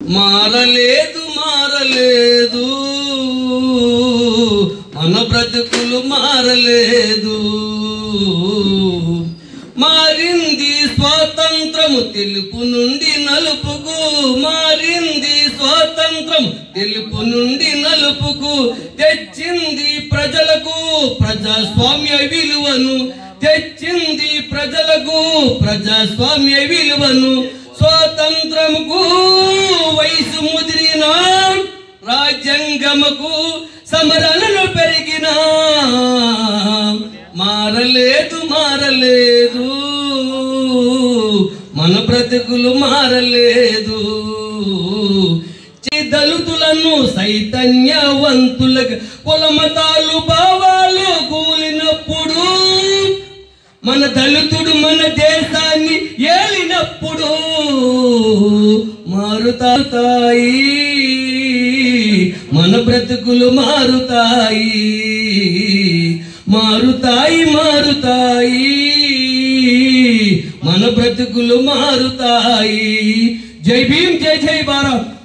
మారలేదు మారలేదు మన బ్రతుకులు మారలేదు మారింది స్వాతంత్రము తెలుపు నుండి నలుపుకు మారింది స్వాతంత్రం తెలుపు నుండి నలుపుకు తెచ్చింది ప్రజలకు ప్రజాస్వామ్య విలువను తెచ్చింది ప్రజలకు ప్రజాస్వామ్య విలువను స్వాతంత్రముకు వయసు ముదిరిన రాజ్యాంగముకు సమరాలను పెరిగిన మారలేదు మారలేదు మన బ్రతుకులు మారలేదు చి- దళితులను చైతన్యవంతులకు కులమతాలు భావాలు కూలినప్పుడు మన దళితుడు మన దేశాన్ని ఏలినప్పుడు మారుతాయి మన బ్రతుకులు మారుతాయి మారుతాయి మారుతాయి మన బ్రతుకులు మారుతాయి జై భీమ్ జై జై భారత్